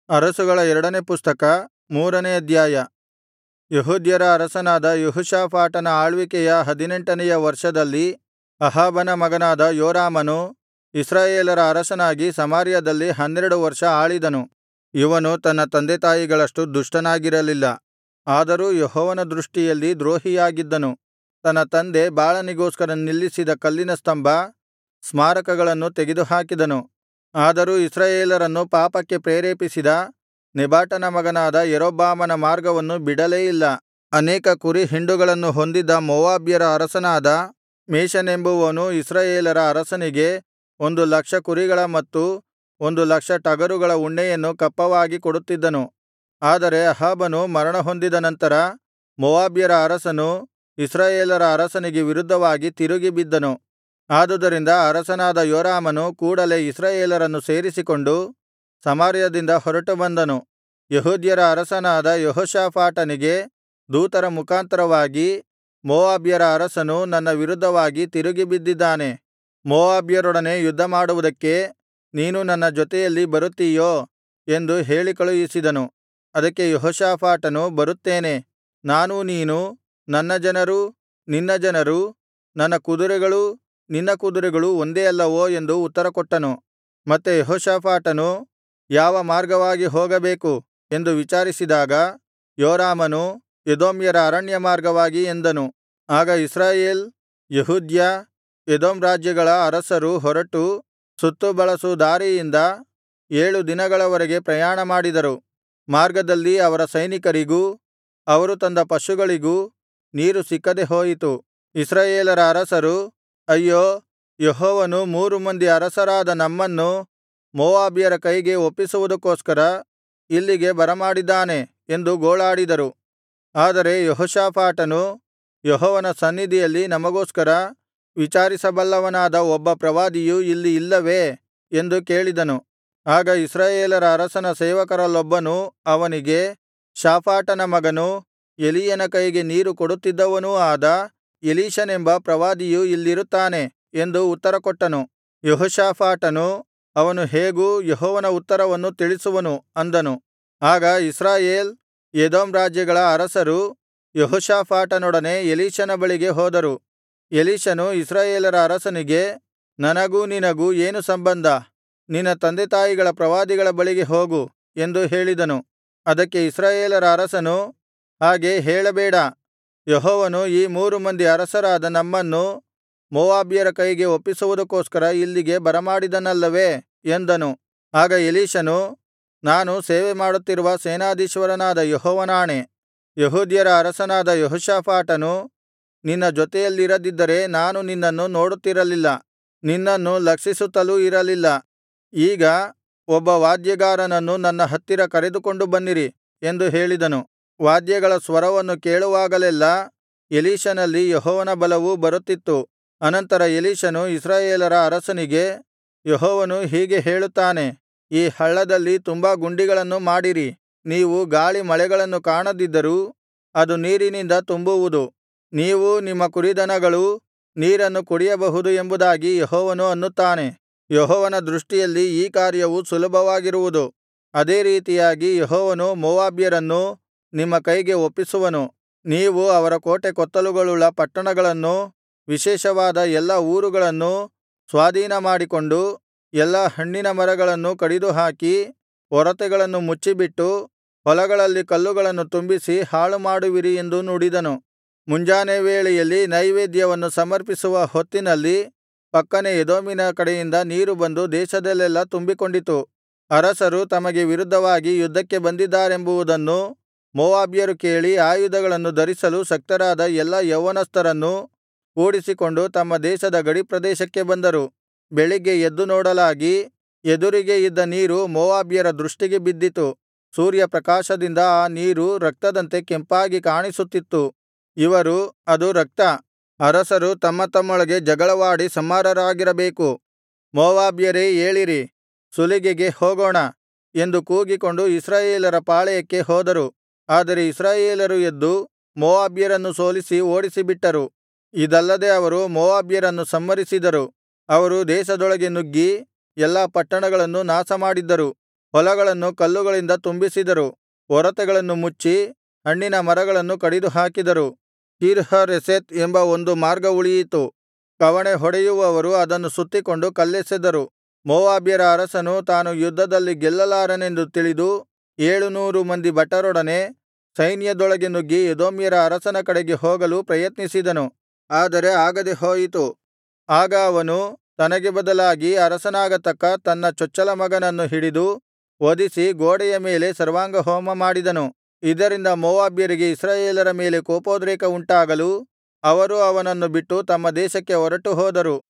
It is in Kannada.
ಅರಸುಗಳ ಎರಡನೆ ಪುಸ್ತಕ ಮೂರನೇ ಅಧ್ಯಾಯ ಯೆಹೂದ್ಯರ ಅರಸನಾದ ಯೆಹೋಷಾಫಾಟನ ಆಳ್ವಿಕೆಯ ಹದಿನೆಂಟನೆಯ ವರ್ಷದಲ್ಲಿ ಅಹಾಬನ ಮಗನಾದ ಯೋರಾಮನು ಇಸ್ರಾಯೇಲರ ಅರಸನಾಗಿ ಸಮಾರ್ಯದಲ್ಲಿ ಹನ್ನೆರಡು ವರ್ಷ ಆಳಿದನು ಇವನು ತನ್ನ ತಂದೆತಾಯಿಗಳಷ್ಟು ದುಷ್ಟನಾಗಿರಲಿಲ್ಲ ಆದರೂ ಯೆಹೋವನ ದೃಷ್ಟಿಯಲ್ಲಿ ದ್ರೋಹಿಯಾಗಿದ್ದನು ತನ್ನ ತಂದೆ ಬಾಳನಿಗೋಸ್ಕರ ನಿಲ್ಲಿಸಿದ ಕಲ್ಲಿನ ಸ್ತಂಭ ಸ್ಮಾರಕಗಳನ್ನು ತೆಗೆದುಹಾಕಿದನು ಆದರೂ ಇಸ್ರಾಯೇಲರನ್ನು ಪಾಪಕ್ಕೆ ಪ್ರೇರೇಪಿಸಿದ ನೆಬಾಟನ ಮಗನಾದ ಯಾರೊಬ್ಬಾಮನ ಮಾರ್ಗವನ್ನು ಬಿಡಲೇ ಇಲ್ಲ ಅನೇಕ ಕುರಿಹಿಂಡುಗಳನ್ನು ಹೊಂದಿದ್ದ ಮೋವಾಬ್ಯರ ಅರಸನಾದ ಮೇಷನೆಂಬುವನು ಇಸ್ರಾಯೇಲರ ಅರಸನಿಗೆ ಒಂದು ಲಕ್ಷ ಕುರಿಗಳ ಮತ್ತು ಒಂದು ಲಕ್ಷ ಟಗರುಗಳ ಉಣ್ಣೆಯನ್ನು ಕಪ್ಪವಾಗಿ ಕೊಡುತ್ತಿದ್ದನು ಆದರೆ ಅಹಾಬನು ಮರಣಹೊಂದಿದ ನಂತರ ಮೋವಾಬ್ಯರ ಅರಸನು ಇಸ್ರಾಯೇಲರ ಅರಸನಿಗೆ ವಿರುದ್ಧವಾಗಿ ತಿರುಗಿ ಬಿದ್ದನು ಆದುದರಿಂದ ಅರಸನಾದ ಯೋರಾಮನು ಕೂಡಲೆ ಇಸ್ರಾಯೇಲರನ್ನು ಸೇರಿಸಿಕೊಂಡು ಸಮಾರ್ಯದಿಂದ ಹೊರಟು ಬಂದನು ಯೆಹೂದ್ಯರ ಅರಸನಾದ ಯೆಹೋಷಾಫಾಟನಿಗೆ ದೂತರ ಮುಖಾಂತರವಾಗಿ ಮೋವಾಬ್ಯರ ಅರಸನು ನನ್ನ ವಿರುದ್ಧವಾಗಿ ತಿರುಗಿ ಬಿದ್ದಿದ್ದಾನೆ ಮೋವಾಬ್ಯರೊಡನೆ ಯುದ್ಧಮಾಡುವುದಕ್ಕೆ ನೀನು ನನ್ನ ಜೊತೆಯಲ್ಲಿ ಬರುತ್ತೀಯೋ ಎಂದು ಹೇಳಿ ಕಳುಹಿಸಿದನು ಅದಕ್ಕೆ ಯೆಹೋಷಾಫಾಟನು ಬರುತ್ತೇನೆ ನಾನೂ ನೀನೂ ನನ್ನ ಜನರೂ ನಿನ್ನ ಜನರೂ ನನ್ನ ಕುದುರೆಗಳೂ ನಿನ್ನ ಕುದುರೆಗಳೂ ಒಂದೇ ಅಲ್ಲವೋ ಎಂದು ಉತ್ತರಕೊಟ್ಟನು ಮತ್ತೆ ಯೆಹೋಷಾಫಾಟನು ಯಾವ ಮಾರ್ಗವಾಗಿ ಹೋಗಬೇಕು ಎಂದು ವಿಚಾರಿಸಿದಾಗ ಯೋರಾಮನು ಎದೋಮ್ಯರ ಅರಣ್ಯ ಮಾರ್ಗವಾಗಿ ಎಂದನು ಆಗ ಇಸ್ರಾಯೇಲ್ ಯೆಹೂದ್ಯ ಎದೋಮ್ ರಾಜ್ಯಗಳ ಅರಸರು ಹೊರಟು ಸುತ್ತು ಬಳಸು ದಾರಿಯಿಂದ ಏಳು ದಿನಗಳವರೆಗೆ ಪ್ರಯಾಣಮಾಡಿದರು ಮಾರ್ಗದಲ್ಲಿ ಅವರ ಸೈನಿಕರಿಗೂ ಅವರು ತಂದ ಪಶುಗಳಿಗೂ ನೀರು ಸಿಕ್ಕದೆ ಹೋಯಿತು ಇಸ್ರಾಯೇಲರ ಅರಸರು ಅಯ್ಯೋ ಯೆಹೋವನು ಮೂರು ಮಂದಿ ಅರಸರಾದ ನಮ್ಮನ್ನು ಮೋವಾಬ್ಯರ ಕೈಗೆ ಒಪ್ಪಿಸುವುದಕ್ಕೋಸ್ಕರ ಇಲ್ಲಿಗೆ ಬರಮಾಡಿದ್ದಾನೆ ಎಂದು ಗೋಳಾಡಿದರು ಆದರೆ ಯೆಹೋಷಾಫಾಟನು ಯೆಹೋವನ ಸನ್ನಿಧಿಯಲ್ಲಿ ನಮಗೋಸ್ಕರ ವಿಚಾರಿಸಬಲ್ಲವನಾದ ಒಬ್ಬ ಪ್ರವಾದಿಯು ಇಲ್ಲಿ ಇಲ್ಲವೇ ಎಂದು ಕೇಳಿದನು ಆಗ ಇಸ್ರಾಯೇಲರ ಅರಸನ ಸೇವಕರಲ್ಲೊಬ್ಬನು ಅವನಿಗೆ ಶಾಫಾಟನ ಮಗನೂ ಎಲೀಯನ ಕೈಗೆ ನೀರು ಕೊಡುತ್ತಿದ್ದವನೂ ಆದ ಎಲೀಷನೆಂಬ ಪ್ರವಾದಿಯು ಇಲ್ಲಿರುತ್ತಾನೆ ಎಂದು ಉತ್ತರಕೊಟ್ಟನು ಯೆಹೋಷಾಫಾಟನು ಅವನು ಹೇಗೂ ಯೆಹೋವನ ಉತ್ತರವನ್ನು ತಿಳಿಸುವನು ಅಂದನು ಆಗ ಇಸ್ರಾಯೇಲ್ ಎದೋಮ್ ರಾಜ್ಯಗಳ ಅರಸರು ಯೆಹೋಷಾಫಾಟನೊಡನೆ ಎಲೀಷನ ಬಳಿಗೆ ಹೋದರು ಎಲೀಷನು ಇಸ್ರಾಯೇಲರ ಅರಸನಿಗೆ ನನಗೂ ನಿನಗೂ ಏನು ಸಂಬಂಧ ನಿನ್ನ ತಂದೆತಾಯಿಗಳ ಪ್ರವಾದಿಗಳ ಬಳಿಗೆ ಹೋಗು ಎಂದು ಹೇಳಿದನು ಅದಕ್ಕೆ ಇಸ್ರಾಯೇಲರ ಅರಸನು ಹಾಗೆ ಹೇಳಬೇಡ ಯೆಹೋವನು ಈ ಮೂರು ಮಂದಿ ಅರಸರಾದ ನಮ್ಮನ್ನು ಮೋವಾಬ್ಯರ ಕೈಗೆ ಒಪ್ಪಿಸುವುದಕ್ಕೋಸ್ಕರ ಇಲ್ಲಿಗೆ ಬರಮಾಡಿದನಲ್ಲವೇ ಎಂದನು ಆಗ ಎಲೀಷನು ನಾನು ಸೇವೆಮಾಡುತ್ತಿರುವ ಸೇನಾಧೀಶ್ವರನಾದ ಯೆಹೋವನಾಣೆ ಯೆಹೂದ್ಯರ ಅರಸನಾದ ಯೆಹೋಷಾಫಾಟನು ನಿನ್ನ ಜೊತೆಯಲ್ಲಿರದಿದ್ದರೆ ನಾನು ನಿನ್ನನ್ನು ನೋಡುತ್ತಿರಲಿಲ್ಲ ನಿನ್ನನ್ನು ಲಕ್ಷಿಸುತ್ತಲೂ ಇರಲಿಲ್ಲ ಈಗ ಒಬ್ಬ ವಾದ್ಯಗಾರನನ್ನು ನನ್ನ ಹತ್ತಿರ ಕರೆದುಕೊಂಡು ಬನ್ನಿರಿ ಎಂದು ಹೇಳಿದನು ವಾದ್ಯಗಳ ಸ್ವರವನ್ನು ಕೇಳುವಾಗಲೆಲ್ಲಾ ಎಲೀಷನಲ್ಲಿ ಯೆಹೋವನ ಬಲವು ಬರುತ್ತಿತ್ತು ಅನಂತರ ಎಲೀಷನು ಇಸ್ರಾಯೇಲರ ಅರಸನಿಗೆ ಯೆಹೋವನು ಹೀಗೆ ಹೇಳುತ್ತಾನೆ ಈ ಹಳ್ಳದಲ್ಲಿ ತುಂಬಾ ಗುಂಡಿಗಳನ್ನು ಮಾಡಿರಿ ನೀವು ಗಾಳಿ ಮಳೆಗಳನ್ನು ಕಾಣದಿದ್ದರೂ ಅದು ನೀರಿನಿಂದ ತುಂಬುವುದು ನೀವೂ ನಿಮ್ಮ ಕುರಿದನಗಳೂ ನೀರನ್ನು ಕುಡಿಯಬಹುದು ಎಂಬುದಾಗಿ ಯೆಹೋವನು ಅನ್ನುತ್ತಾನೆ ಯೆಹೋವನ ದೃಷ್ಟಿಯಲ್ಲಿ ಈ ಕಾರ್ಯವು ಸುಲಭವಾಗಿರುವುದು ಅದೇ ರೀತಿಯಾಗಿ ಯೆಹೋವನು ಮೋವಾಬ್ಯರನ್ನು ನಿಮ್ಮ ಕೈಗೆ ಒಪ್ಪಿಸುವನು ನೀವು ಅವರ ಕೋಟೆಕೊತ್ತಲುಗಳುಳ್ಳ ಪಟ್ಟಣಗಳನ್ನೂ ವಿಶೇಷವಾದ ಎಲ್ಲಾ ಊರುಗಳನ್ನೂ ಸ್ವಾಧೀನಮಾಡಿಕೊಂಡು ಎಲ್ಲಾ ಹಣ್ಣಿನ ಮರಗಳನ್ನು ಕಡಿದುಹಾಕಿ ಒರತೆಗಳನ್ನು ಮುಚ್ಚಿಬಿಟ್ಟು ಹೊಲಗಳಲ್ಲಿ ಕಲ್ಲುಗಳನ್ನು ತುಂಬಿಸಿ ಹಾಳುಮಾಡುವಿರಿ ಎಂದು ನುಡಿದನು ಮುಂಜಾನೆ ವೇಳೆಯಲ್ಲಿ ನೈವೇದ್ಯವನ್ನು ಸಮರ್ಪಿಸುವ ಹೊತ್ತಿನಲ್ಲಿ ಪಕ್ಕನೆ ಎದೋಮಿನ ಕಡೆಯಿಂದ ನೀರು ಬಂದು ದೇಶದಲ್ಲೆಲ್ಲಾ ತುಂಬಿಕೊಂಡಿತು ಅರಸರು ತಮಗೆ ವಿರುದ್ಧವಾಗಿ ಯುದ್ಧಕ್ಕೆ ಬಂದಿದ್ದಾರೆಂಬುದನ್ನು ಮೋವಾಬ್ಯರು ಕೇಳಿ ಆಯುಧಗಳನ್ನು ಧರಿಸಲು ಶಕ್ತರಾದ ಎಲ್ಲಾ ಯೌವನಸ್ಥರನ್ನು ಕೂಡಿಸಿಕೊಂಡು ತಮ್ಮ ದೇಶದ ಗಡಿಪ್ರದೇಶಕ್ಕೆ ಬಂದರು ಬೆಳಿಗ್ಗೆ ಎದ್ದು ನೋಡಲಾಗಿ ಎದುರಿಗೆ ಇದ್ದ ನೀರು ಮೋವಾಬ್ಯರ ದೃಷ್ಟಿಗೆ ಬಿದ್ದಿತು ಸೂರ್ಯಪ್ರಕಾಶದಿಂದ ಆ ನೀರು ರಕ್ತದಂತೆ ಕೆಂಪಾಗಿ ಕಾಣಿಸುತ್ತಿತ್ತು ಇವರು ಅದು ರಕ್ತ ಅರಸರು ತಮ್ಮ ತಮ್ಮೊಳಗೆ ಜಗಳವಾಡಿ ಸಂಹಾರರಾಗಿರಬೇಕು ಮೋವಾಬ್ಯರೇ ಏಳಿರಿ ಸುಲಿಗೆಗೆ ಹೋಗೋಣ ಎಂದು ಕೂಗಿಕೊಂಡು ಇಸ್ರಾಯೇಲರ ಪಾಳೆಯಕ್ಕೆ ಹೋದರು ಆದರೆ ಇಸ್ರಾಯೇಲರು ಎದ್ದು ಮೋವಾಬ್ಯರನ್ನು ಸೋಲಿಸಿ ಓಡಿಸಿಬಿಟ್ಟರು ಇದಲ್ಲದೆ ಅವರು ಮೋವಾಬ್ಯರನ್ನು ಸಂಹರಿಸಿದರು ಅವರು ದೇಶದೊಳಗೆ ನುಗ್ಗಿ ಎಲ್ಲಾ ಪಟ್ಟಣಗಳನ್ನು ನಾಶಮಾಡಿದ್ದರು ಹೊಲಗಳನ್ನು ಕಲ್ಲುಗಳಿಂದ ತುಂಬಿಸಿದರು ಒರತೆಗಳನ್ನು ಮುಚ್ಚಿ ಹಣ್ಣಿನ ಮರಗಳನ್ನು ಕಡಿದುಹಾಕಿದರು ಕೀರ್ಹರೆಷೆತ್ ಎಂಬ ಒಂದು ಮಾರ್ಗ ಉಳಿಯಿತು ಕವಣೆ ಹೊಡೆಯುವವರು ಅದನ್ನು ಸುತ್ತಿಕೊಂಡು ಕಲ್ಲೆಸೆದರು ಮೋವಾಬ್ಯರ ಅರಸನು ತಾನು ಯುದ್ಧದಲ್ಲಿ ಗೆಲ್ಲಲಾರನೆಂದು ತಿಳಿದು ಏಳುನೂರು ಮಂದಿ ಭಟರೊಡನೆ ಸೈನ್ಯದೊಳಗೆ ನುಗ್ಗಿ ಎದೋಮ್ಯರ ಅರಸನ ಕಡೆಗೆ ಹೋಗಲು ಪ್ರಯತ್ನಿಸಿದನು ಆದರೆ ಆಗದೆ ಹೋಯಿತು ಆಗ ಅವನು ತನಗೆ ಬದಲಾಗಿ ಅರಸನಾಗತಕ್ಕ ತನ್ನ ಚೊಚ್ಚಲ ಮಗನನ್ನು ಹಿಡಿದು ವಧಿಸಿ ಗೋಡೆಯ ಮೇಲೆ ಸರ್ವಾಂಗಹೋಮ ಮಾಡಿದನು ಇದರಿಂದ ಮೋವಾಬ್ಯರಿಗೆ ಇಸ್ರಾಯೇಲರ ಮೇಲೆ ಕೋಪೋದ್ರೇಕ ಉಂಟಾಗಲು ಅವರು ಅವನನ್ನು ಬಿಟ್ಟು ತಮ್ಮ ದೇಶಕ್ಕೆ ಹೊರಟುಹೋದರು